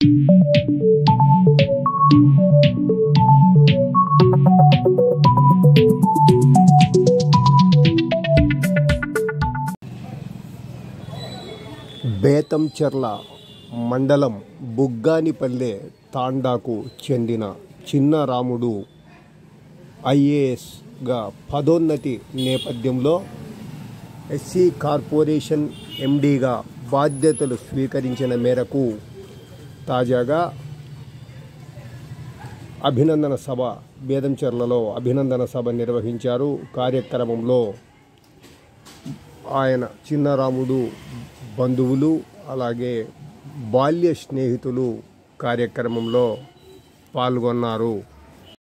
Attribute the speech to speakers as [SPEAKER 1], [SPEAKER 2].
[SPEAKER 1] బేతంచెర్ల మండలం బుగ్గానిపల్లె తాండాకు చెందిన చిన్న రాముడు ఐఏఎస్గా పదోన్నతి నేపథ్యంలో ఎస్సీ కార్పొరేషన్ ఎండీగా బాధ్యతలు స్వీకరించిన మేరకు తాజాగా అభినందన సభ బేదంచెర్లలో అభినందన సభ నిర్వహించారు కార్యక్రమంలో ఆయన చిన్నరాముడు బంధువులు అలాగే బాల్య స్నేహితులు కార్యక్రమంలో పాల్గొన్నారు